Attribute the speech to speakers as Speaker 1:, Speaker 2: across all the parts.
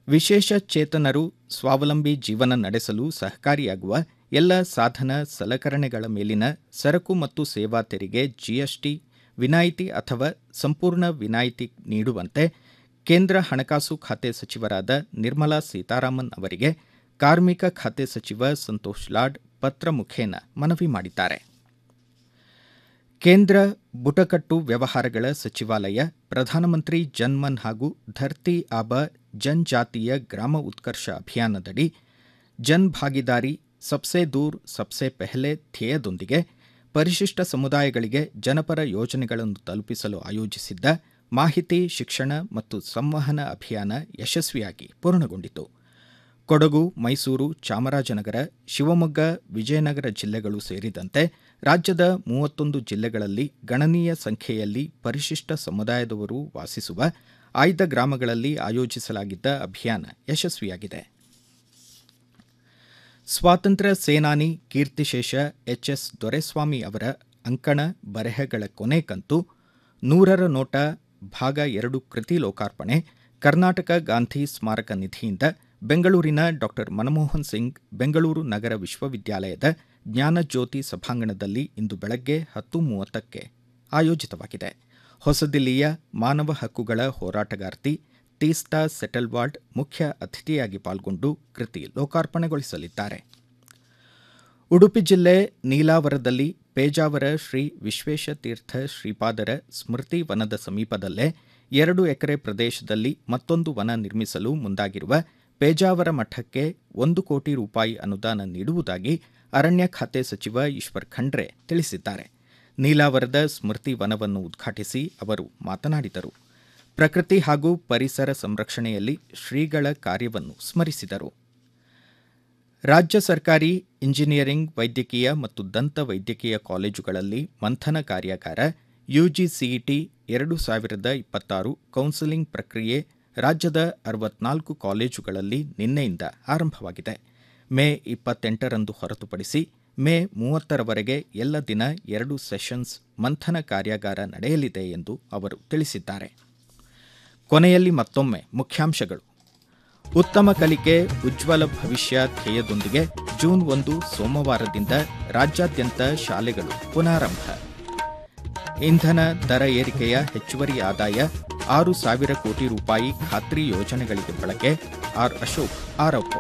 Speaker 1: ವಿಶೇಷ ಚೇತನರು ಸ್ವಾವಲಂಬಿ ಜೀವನ ನಡೆಸಲು ಸಹಕಾರಿಯಾಗುವ ಎಲ್ಲ ಸಾಧನ ಸಲಕರಣೆಗಳ ಮೇಲಿನ ಸರಕು ಮತ್ತು ಸೇವಾ ತೆರಿಗೆ ಜಿಎಸ್ಟಿ ವಿನಾಯಿತಿ ಅಥವಾ ಸಂಪೂರ್ಣ ವಿನಾಯಿತಿ ನೀಡುವಂತೆ ಕೇಂದ್ರ ಹಣಕಾಸು ಖಾತೆ ಸಚಿವರಾದ ನಿರ್ಮಲಾ ಸೀತಾರಾಮನ್ ಅವರಿಗೆ ಕಾರ್ಮಿಕ ಖಾತೆ ಸಚಿವ ಸಂತೋಷ್ ಲಾಡ್ ಪತ್ರ ಮುಖೇನ ಮನವಿ ಮಾಡಿದ್ದಾರೆ ಕೇಂದ್ರ ಬುಟಕಟ್ಟು ವ್ಯವಹಾರಗಳ ಸಚಿವಾಲಯ ಪ್ರಧಾನಮಂತ್ರಿ ಜನ್ಮನ್ ಹಾಗೂ ಧರ್ತಿ ಆಬ ಜನಜಾತೀಯ ಗ್ರಾಮ ಉತ್ಕರ್ಷ ಅಭಿಯಾನದಡಿ ಜನ್ ಭಾಗಿದಾರಿ ಸಬ್ಸೆ ದೂರ್ ಸಬ್ಸೆ ಪೆಹಲೆ ಧ್ಯೇಯದೊಂದಿಗೆ ಪರಿಶಿಷ್ಟ ಸಮುದಾಯಗಳಿಗೆ ಜನಪರ ಯೋಜನೆಗಳನ್ನು ತಲುಪಿಸಲು ಆಯೋಜಿಸಿದ್ದ ಮಾಹಿತಿ ಶಿಕ್ಷಣ ಮತ್ತು ಸಂವಹನ ಅಭಿಯಾನ ಯಶಸ್ವಿಯಾಗಿ ಪೂರ್ಣಗೊಂಡಿತು ಕೊಡಗು ಮೈಸೂರು ಚಾಮರಾಜನಗರ ಶಿವಮೊಗ್ಗ ವಿಜಯನಗರ ಜಿಲ್ಲೆಗಳು ಸೇರಿದಂತೆ ರಾಜ್ಯದ ಮೂವತ್ತೊಂದು ಜಿಲ್ಲೆಗಳಲ್ಲಿ ಗಣನೀಯ ಸಂಖ್ಯೆಯಲ್ಲಿ ಪರಿಶಿಷ್ಟ ಸಮುದಾಯದವರು ವಾಸಿಸುವ ಆಯ್ದ ಗ್ರಾಮಗಳಲ್ಲಿ ಆಯೋಜಿಸಲಾಗಿದ್ದ ಅಭಿಯಾನ ಯಶಸ್ವಿಯಾಗಿದೆ ಸ್ವಾತಂತ್ರ್ಯ ಸೇನಾನಿ ಕೀರ್ತಿಶೇಷ ಎಚ್ಎಸ್ ದೊರೆಸ್ವಾಮಿ ಅವರ ಅಂಕಣ ಬರೆಹಗಳ ಕೊನೆ ಕಂತು ನೂರರ ನೋಟ ಭಾಗ ಎರಡು ಕೃತಿ ಲೋಕಾರ್ಪಣೆ ಕರ್ನಾಟಕ ಗಾಂಧಿ ಸ್ಮಾರಕ ನಿಧಿಯಿಂದ ಬೆಂಗಳೂರಿನ ಡಾ ಮನಮೋಹನ್ ಸಿಂಗ್ ಬೆಂಗಳೂರು ನಗರ ವಿಶ್ವವಿದ್ಯಾಲಯದ ಜ್ಞಾನಜ್ಯೋತಿ ಸಭಾಂಗಣದಲ್ಲಿ ಇಂದು ಬೆಳಗ್ಗೆ ಹತ್ತು ಮೂವತ್ತಕ್ಕೆ ಆಯೋಜಿತವಾಗಿದೆ ಹೊಸದಿಲ್ಲಿಯ ಮಾನವ ಹಕ್ಕುಗಳ ಹೋರಾಟಗಾರ್ತಿ ತೀಸ್ತಾ ಸೆಟಲ್ವಾರ್ಡ್ ಮುಖ್ಯ ಅತಿಥಿಯಾಗಿ ಪಾಲ್ಗೊಂಡು ಕೃತಿ ಲೋಕಾರ್ಪಣೆಗೊಳಿಸಲಿದ್ದಾರೆ ಉಡುಪಿ ಜಿಲ್ಲೆ ನೀಲಾವರದಲ್ಲಿ ಪೇಜಾವರ ಶ್ರೀ ವಿಶ್ವೇಶತೀರ್ಥ ಶ್ರೀಪಾದರ ಸ್ಮೃತಿ ವನದ ಸಮೀಪದಲ್ಲೇ ಎರಡು ಎಕರೆ ಪ್ರದೇಶದಲ್ಲಿ ಮತ್ತೊಂದು ವನ ನಿರ್ಮಿಸಲು ಮುಂದಾಗಿರುವ ಪೇಜಾವರ ಮಠಕ್ಕೆ ಒಂದು ಕೋಟಿ ರೂಪಾಯಿ ಅನುದಾನ ನೀಡುವುದಾಗಿ ಅರಣ್ಯ ಖಾತೆ ಸಚಿವ ಈಶ್ವರ್ ಖಂಡ್ರೆ ತಿಳಿಸಿದ್ದಾರೆ ನೀಲಾವರದ ಸ್ಮೃತಿ ವನವನ್ನು ಉದ್ಘಾಟಿಸಿ ಅವರು ಮಾತನಾಡಿದರು ಪ್ರಕೃತಿ ಹಾಗೂ ಪರಿಸರ ಸಂರಕ್ಷಣೆಯಲ್ಲಿ ಶ್ರೀಗಳ ಕಾರ್ಯವನ್ನು ಸ್ಮರಿಸಿದರು ರಾಜ್ಯ ಸರ್ಕಾರಿ ಇಂಜಿನಿಯರಿಂಗ್ ವೈದ್ಯಕೀಯ ಮತ್ತು ದಂತ ವೈದ್ಯಕೀಯ ಕಾಲೇಜುಗಳಲ್ಲಿ ಮಂಥನ ಕಾರ್ಯಾಗಾರ ಯುಜಿಸಿಇಟಿ ಎರಡು ಸಾವಿರದ ಇಪ್ಪತ್ತಾರು ಕೌನ್ಸೆಲಿಂಗ್ ಪ್ರಕ್ರಿಯೆ ರಾಜ್ಯದ ಅರವತ್ನಾಲ್ಕು ಕಾಲೇಜುಗಳಲ್ಲಿ ನಿನ್ನೆಯಿಂದ ಆರಂಭವಾಗಿದೆ ಮೇ ಇಪ್ಪತ್ತೆಂಟರಂದು ಹೊರತುಪಡಿಸಿ ಮೇ ಮೂವತ್ತರವರೆಗೆ ಎಲ್ಲ ದಿನ ಎರಡು ಸೆಷನ್ಸ್ ಮಂಥನ ಕಾರ್ಯಾಗಾರ ನಡೆಯಲಿದೆ ಎಂದು ಅವರು ತಿಳಿಸಿದ್ದಾರೆ ಕೊನೆಯಲ್ಲಿ ಮತ್ತೊಮ್ಮೆ ಮುಖ್ಯಾಂಶಗಳು ಉತ್ತಮ ಕಲಿಕೆ ಉಜ್ವಲ ಭವಿಷ್ಯ ಧ್ಯೇಯದೊಂದಿಗೆ ಜೂನ್ ಒಂದು ಸೋಮವಾರದಿಂದ ರಾಜ್ಯಾದ್ಯಂತ ಶಾಲೆಗಳು ಪುನಾರಂಭ ಇಂಧನ ದರ ಏರಿಕೆಯ ಹೆಚ್ಚುವರಿ ಆದಾಯ ಆರು ಸಾವಿರ ಕೋಟಿ ರೂಪಾಯಿ ಖಾತ್ರಿ ಯೋಜನೆಗಳಿಗೆ ಬಳಕೆ ಆರ್ ಅಶೋಕ್ ಆರೋಪ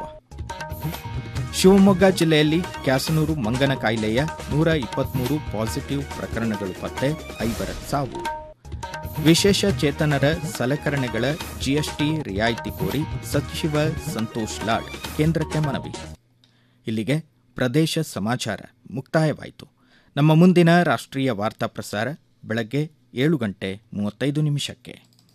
Speaker 1: ಶಿವಮೊಗ್ಗ ಜಿಲ್ಲೆಯಲ್ಲಿ ಕ್ಯಾಸನೂರು ಮಂಗನ ಕಾಯಿಲೆಯ ನೂರ ಇಪ್ಪತ್ಮೂರು ಪಾಸಿಟಿವ್ ಪ್ರಕರಣಗಳು ಪತ್ತೆ ಐವರ ಸಾವು ವಿಶೇಷ ಚೇತನರ ಸಲಕರಣೆಗಳ ಜಿಎಸ್ಟಿ ರಿಯಾಯಿತಿ ಕೋರಿ ಸಚಿವ ಸಂತೋಷ್ ಲಾಡ್ ಕೇಂದ್ರಕ್ಕೆ ಮನವಿ ಇಲ್ಲಿಗೆ ಪ್ರದೇಶ ಸಮಾಚಾರ ಮುಕ್ತಾಯವಾಯಿತು ನಮ್ಮ ಮುಂದಿನ ರಾಷ್ಟ್ರೀಯ ವಾರ್ತಾ ಪ್ರಸಾರ ಬೆಳಗ್ಗೆ ಏಳು ಗಂಟೆ ಮೂವತ್ತೈದು ನಿಮಿಷಕ್ಕೆ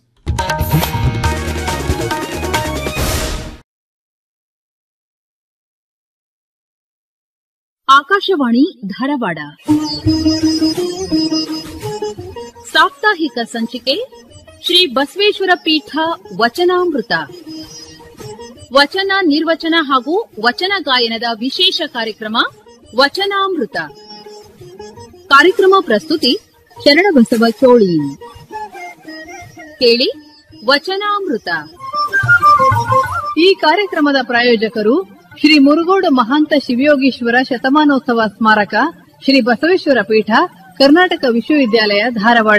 Speaker 2: ಆಕಾಶವಾಣಿ ಧಾರವಾಡ ಸಾಪ್ತಾಹಿಕ ಸಂಚಿಕೆ ಶ್ರೀ ಬಸವೇಶ್ವರ ಪೀಠ ವಚನಾಮೃತ ವಚನ ನಿರ್ವಚನ ಹಾಗೂ ವಚನ ಗಾಯನದ ವಿಶೇಷ ಕಾರ್ಯಕ್ರಮ ವಚನಾಮೃತ ಕಾರ್ಯಕ್ರಮ ಪ್ರಸ್ತುತಿ ಶರಣಬಸವ ಚೋಳಿ ಕೇಳಿ ವಚನಾಮೃತ ಈ ಕಾರ್ಯಕ್ರಮದ ಪ್ರಾಯೋಜಕರು ಶ್ರೀ ಮುರುಗೋಡು ಮಹಾಂತ ಶಿವಯೋಗೀಶ್ವರ ಶತಮಾನೋತ್ಸವ ಸ್ಮಾರಕ ಶ್ರೀ ಬಸವೇಶ್ವರ ಪೀಠ ಕರ್ನಾಟಕ ವಿಶ್ವವಿದ್ಯಾಲಯ ಧಾರವಾಡ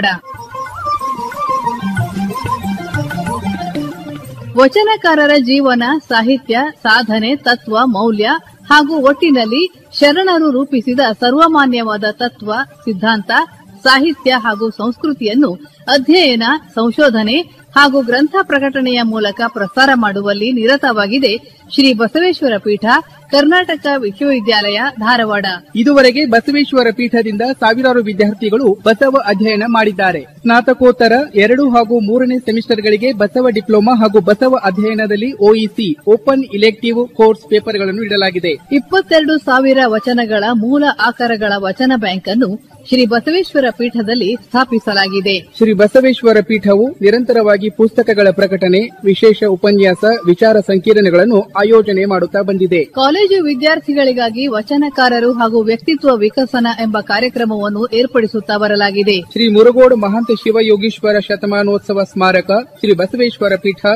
Speaker 2: ವಚನಕಾರರ ಜೀವನ ಸಾಹಿತ್ಯ ಸಾಧನೆ ತತ್ವ ಮೌಲ್ಯ ಹಾಗೂ ಒಟ್ಟಿನಲ್ಲಿ ಶರಣರು ರೂಪಿಸಿದ ಸರ್ವಮಾನ್ಯವಾದ ತತ್ವ ಸಿದ್ಧಾಂತ ಸಾಹಿತ್ಯ ಹಾಗೂ ಸಂಸ್ಕೃತಿಯನ್ನು ಅಧ್ಯಯನ ಸಂಶೋಧನೆ ಹಾಗೂ ಗ್ರಂಥ ಪ್ರಕಟಣೆಯ ಮೂಲಕ ಪ್ರಸಾರ ಮಾಡುವಲ್ಲಿ ನಿರತವಾಗಿದೆ ಶ್ರೀ ಬಸವೇಶ್ವರ ಪೀಠ ಕರ್ನಾಟಕ ವಿಶ್ವವಿದ್ಯಾಲಯ ಧಾರವಾಡ
Speaker 3: ಇದುವರೆಗೆ ಬಸವೇಶ್ವರ ಪೀಠದಿಂದ ಸಾವಿರಾರು ವಿದ್ಯಾರ್ಥಿಗಳು ಬಸವ ಅಧ್ಯಯನ ಮಾಡಿದ್ದಾರೆ ಸ್ನಾತಕೋತ್ತರ ಎರಡು ಹಾಗೂ ಮೂರನೇ ಸೆಮಿಸ್ಟರ್ಗಳಿಗೆ ಬಸವ ಡಿಪ್ಲೊಮಾ ಹಾಗೂ ಬಸವ ಅಧ್ಯಯನದಲ್ಲಿ ಒಇಸಿ ಓಪನ್ ಇಲೆಕ್ಟಿವ್ ಕೋರ್ಸ್ ಪೇಪರ್ಗಳನ್ನು ನೀಡಲಾಗಿದೆ
Speaker 2: ಇಪ್ಪತ್ತೆರಡು ಸಾವಿರ ವಚನಗಳ ಮೂಲ ಆಕಾರಗಳ ವಚನ ಬ್ಯಾಂಕ್ ಅನ್ನು ಶ್ರೀ ಬಸವೇಶ್ವರ ಪೀಠದಲ್ಲಿ ಸ್ಥಾಪಿಸಲಾಗಿದೆ
Speaker 3: ಶ್ರೀ ಬಸವೇಶ್ವರ ಪೀಠವು ನಿರಂತರವಾಗಿ ಪುಸ್ತಕಗಳ ಪ್ರಕಟಣೆ ವಿಶೇಷ ಉಪನ್ಯಾಸ ವಿಚಾರ ಸಂಕಿರಣಗಳನ್ನು ಆಯೋಜನೆ ಮಾಡುತ್ತಾ ಬಂದಿದೆ
Speaker 2: ಕಾಲೇಜು ವಿದ್ಯಾರ್ಥಿಗಳಿಗಾಗಿ ವಚನಕಾರರು ಹಾಗೂ ವ್ಯಕ್ತಿತ್ವ ವಿಕಸನ ಎಂಬ ಕಾರ್ಯಕ್ರಮವನ್ನು ಏರ್ಪಡಿಸುತ್ತಾ ಬರಲಾಗಿದೆ
Speaker 3: ಶ್ರೀ ಮುರುಗೋಡು ಮಹಾಂತ ಶಿವಯೋಗೀಶ್ವರ ಶತಮಾನೋತ್ಸವ ಸ್ಮಾರಕ ಶ್ರೀ ಬಸವೇಶ್ವರ ಪೀಠ